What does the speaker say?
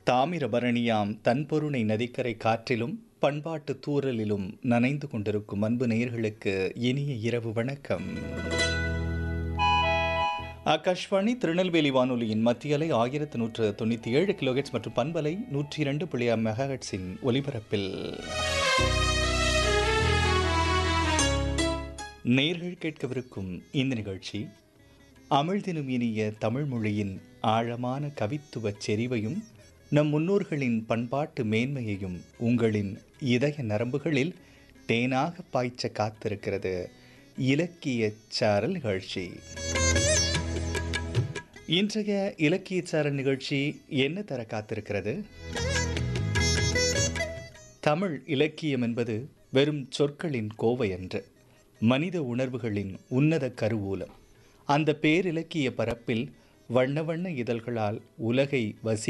தாமிரபரணியாம் தன்பொருணை நதிக்கரை காற்றிலும் பண்பாட்டு தூறலிலும் நனைந்து கொண்டிருக்கும் அன்பு நேயர்களுக்கு இனிய இரவு வணக்கம் ஆகாஷ்வாணி திருநெல்வேலி வானொலியின் மத்தியலை ஆயிரத்து நூற்று தொண்ணூற்றி ஏழு கிலோஹெட்ஸ் மற்றும் பண்பலை நூற்றி இரண்டு புள்ளி மெகாஹெட்ஸின் ஒலிபரப்பில் நேர்கள் கேட்கவிருக்கும் இந்த நிகழ்ச்சி அமிழ்தினும் இனிய தமிழ் மொழியின் ஆழமான கவித்துவச் செறிவையும் நம் முன்னோர்களின் பண்பாட்டு மேன்மையையும் உங்களின் இதய நரம்புகளில் தேனாக பாய்ச்ச காத்திருக்கிறது இலக்கிய சாரல் நிகழ்ச்சி இன்றைய இலக்கிய சாரல் நிகழ்ச்சி என்ன தர காத்திருக்கிறது தமிழ் இலக்கியம் என்பது வெறும் சொற்களின் கோவை அன்று மனித உணர்வுகளின் உன்னத கருவூலம் அந்த பேரிலக்கிய பரப்பில் வண்ண வண்ண இதழ்களால் உலகை வசி